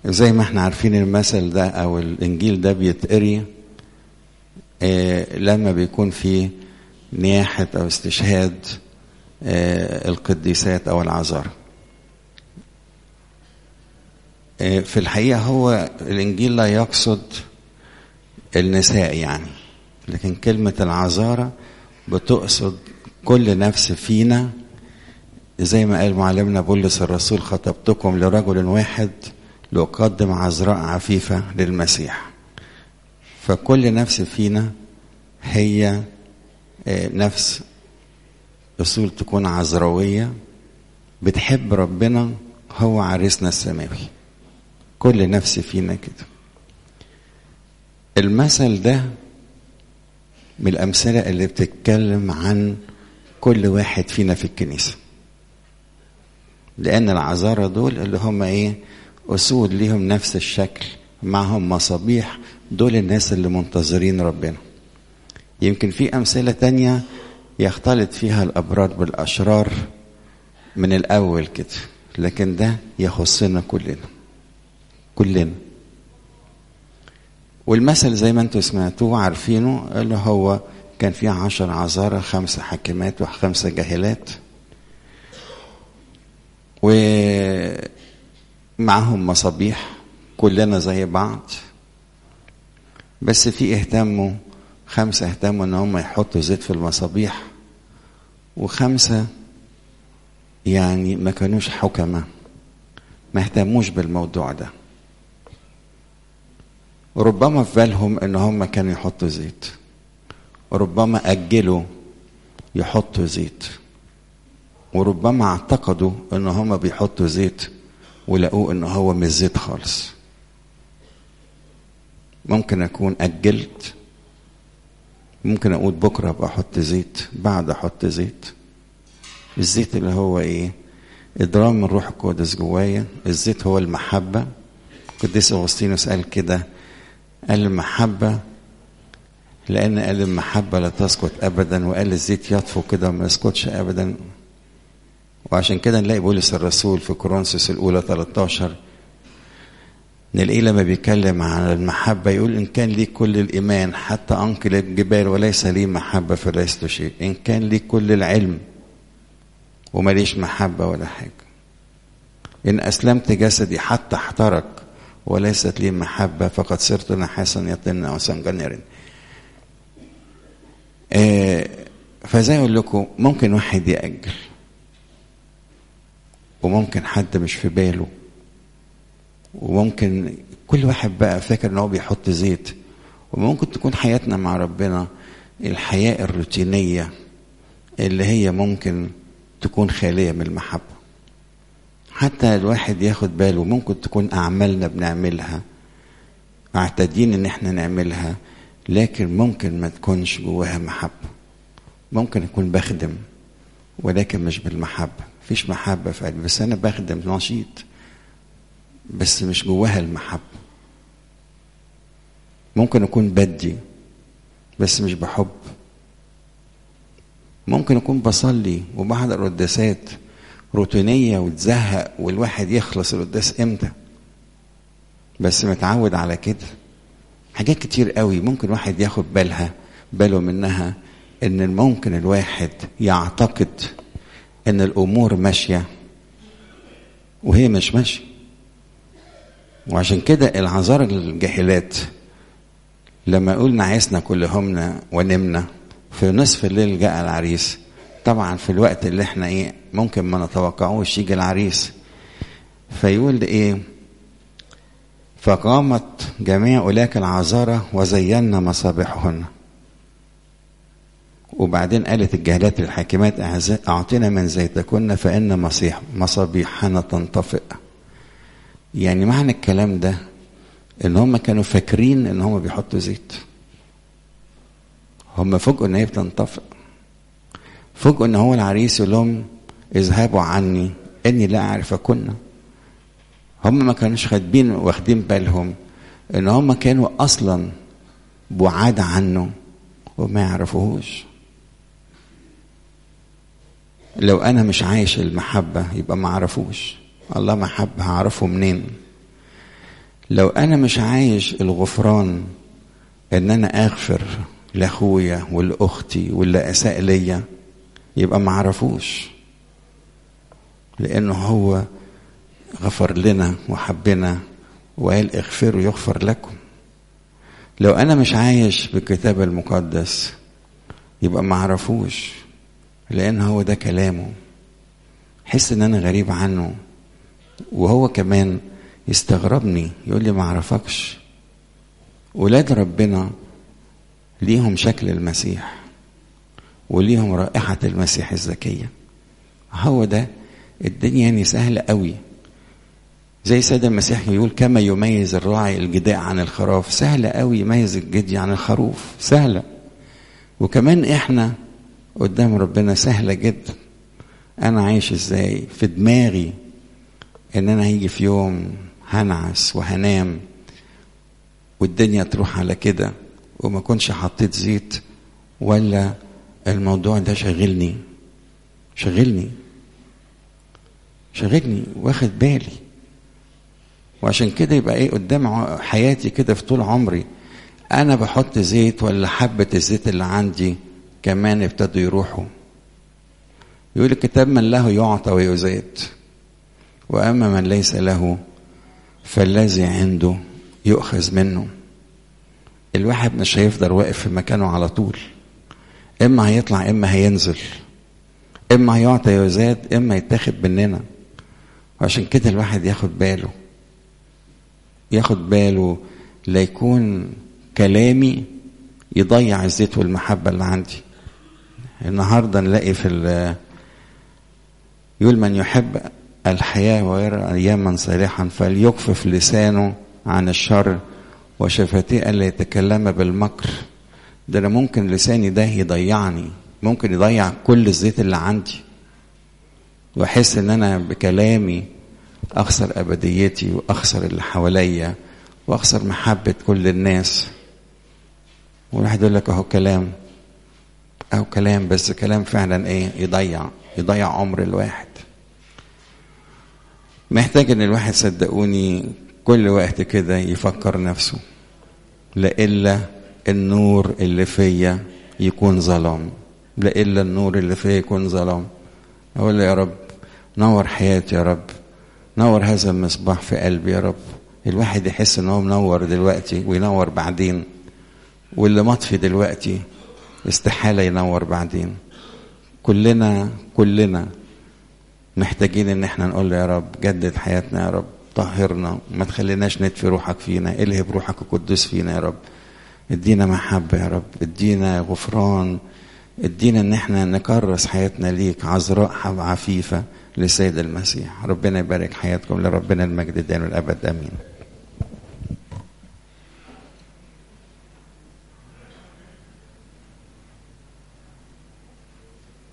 زي ما احنا عارفين المثل ده او الانجيل ده بيتقري آه لما بيكون في نياحة او استشهاد آه القديسات او العذارى آه في الحقيقة هو الانجيل لا يقصد النساء يعني لكن كلمة العذارى بتقصد كل نفس فينا زي ما قال معلمنا بولس الرسول خطبتكم لرجل واحد لأقدم عذراء عفيفة للمسيح فكل نفس فينا هي نفس أصول تكون عذراوية بتحب ربنا هو عريسنا السماوي كل نفس فينا كده المثل ده من الأمثلة اللي بتتكلم عن كل واحد فينا في الكنيسة لأن العذارى دول اللي هم إيه أسود ليهم نفس الشكل معهم مصابيح دول الناس اللي منتظرين ربنا يمكن في أمثلة تانية يختلط فيها الأبرار بالأشرار من الأول كده لكن ده يخصنا كلنا كلنا والمثل زي ما انتم سمعتوه عارفينه اللي هو كان فيه عشر عذارى خمسة حاكمات وخمسة جاهلات ومعهم مصابيح كلنا زي بعض بس في اهتموا خمسة اهتموا ان هم يحطوا زيت في المصابيح وخمسة يعني ما كانوش حكمة ما اهتموش بالموضوع ده وربما في بالهم ان هم كانوا يحطوا زيت وربما اجلوا يحطوا زيت وربما اعتقدوا ان هم بيحطوا زيت ولقوه ان هو مش زيت خالص ممكن اكون اجلت ممكن اقول بكره ابقى احط زيت بعد احط زيت الزيت اللي هو ايه ادرام من روح القدس جوايا الزيت هو المحبه القديس اغسطينوس قال كده قال المحبه لان قال المحبه لا تسقط ابدا وقال الزيت يطفو كده وما يسقطش ابدا وعشان كده نلاقي بولس الرسول في كورنثوس الاولى 13 نلاقيه لما بيتكلم عن المحبة يقول إن كان لي كل الإيمان حتى أنقل الجبال وليس لي محبة فلست شيء إن كان لي كل العلم ومليش محبة ولا حاجة إن أسلمت جسدي حتى احترق وليست لي محبة فقد صرت نحاسا يطن أو سنجنر آه فزي أقول لكم ممكن واحد يأجل وممكن حد مش في باله وممكن كل واحد بقى فاكر ان هو بيحط زيت وممكن تكون حياتنا مع ربنا الحياة الروتينية اللي هي ممكن تكون خالية من المحبة حتى الواحد ياخد باله ممكن تكون أعمالنا بنعملها معتادين إن إحنا نعملها لكن ممكن ما تكونش جواها محبة ممكن أكون بخدم ولكن مش بالمحبة مفيش محبة في قلبي بس أنا بخدم نشيط بس مش جواها المحبة ممكن أكون بدي بس مش بحب ممكن أكون بصلي وبحضر قداسات روتينية وتزهق والواحد يخلص القداس إمتى بس متعود على كده حاجات كتير قوي ممكن واحد ياخد بالها باله منها ان ممكن الواحد يعتقد ان الامور ماشيه وهي مش ماشيه وعشان كده العذارى الجاهلات لما قلنا عيسنا كلهمنا ونمنا في نصف الليل جاء العريس طبعا في الوقت اللي احنا ايه ممكن ما نتوقعوش يجي العريس فيقول ايه فقامت جميع أولاك العذارى وزينا مصابيحهن وبعدين قالت الجهلات الحاكمات أعطينا من زيتكن فإن مصيح مصابيحنا تنطفئ يعني معنى الكلام ده ان هم كانوا فاكرين ان هم بيحطوا زيت هم فوجئوا ان هي بتنطفئ فوجئوا ان هو العريس يقول لهم اذهبوا عني اني لا اعرفكن هم ما كانوش خادين واخدين بالهم ان هم كانوا اصلا بعاد عنه وما يعرفوهوش لو انا مش عايش المحبه يبقى ما اعرفوش الله محبه هعرفه منين لو انا مش عايش الغفران ان انا اغفر لاخويا ولاختي واللي اساء ليا يبقى ما عرفوش لانه هو غفر لنا وحبنا وقال اغفروا يغفر لكم لو انا مش عايش بالكتاب المقدس يبقى ما عرفوش لان هو ده كلامه حس ان انا غريب عنه وهو كمان يستغربني يقول لي ما اعرفكش ولاد ربنا ليهم شكل المسيح وليهم رائحة المسيح الزكية هو ده الدنيا يعني سهلة قوي زي سيد المسيح يقول كما يميز الراعي الجداء عن الخراف سهلة قوي يميز الجدي عن الخروف سهلة وكمان احنا قدام ربنا سهلة جدا انا عايش ازاي في دماغي ان انا هيجي في يوم هنعس وهنام والدنيا تروح على كده وما كنش حطيت زيت ولا الموضوع ده شغلني شغلني شغلني واخد بالي وعشان كده يبقى ايه قدام حياتي كده في طول عمري انا بحط زيت ولا حبة الزيت اللي عندي كمان ابتدوا يروحوا يقول الكتاب من له يعطى ويزيد واما من ليس له فالذي عنده يؤخذ منه الواحد مش هيفضل واقف في مكانه على طول اما هيطلع اما هينزل اما هيعطى يزاد اما يتاخد مننا وعشان كده الواحد ياخد باله ياخد باله لا يكون كلامي يضيع الزيت والمحبة اللي عندي النهاردة نلاقي في يقول من يحب الحياة ويرى أياما صالحا فليكفف لسانه عن الشر وشفتيه ألا يتكلم بالمكر ده أنا ممكن لساني ده يضيعني ممكن يضيع كل الزيت اللي عندي واحس ان انا بكلامي اخسر ابديتي واخسر اللي حواليا واخسر محبه كل الناس والواحد يقول لك اهو كلام اهو كلام بس كلام فعلا ايه يضيع يضيع عمر الواحد محتاج ان الواحد صدقوني كل وقت كده يفكر نفسه لإلا النور اللي فيا يكون ظلام لإلا النور اللي فيا يكون ظلام أقول يا رب نور حياتي يا رب نور هذا المصباح في قلبي يا رب الواحد يحس ان هو منور دلوقتي وينور بعدين واللي مطفي دلوقتي استحالة ينور بعدين كلنا كلنا محتاجين ان احنا نقول له يا رب جدد حياتنا يا رب طهرنا ما تخليناش نطفي روحك فينا الهب روحك القدوس فينا يا رب ادينا محبة يا رب ادينا غفران ادينا ان احنا نكرس حياتنا ليك عذراء عفيفة لسيد المسيح ربنا يبارك حياتكم لربنا المجد الدائم والابد امين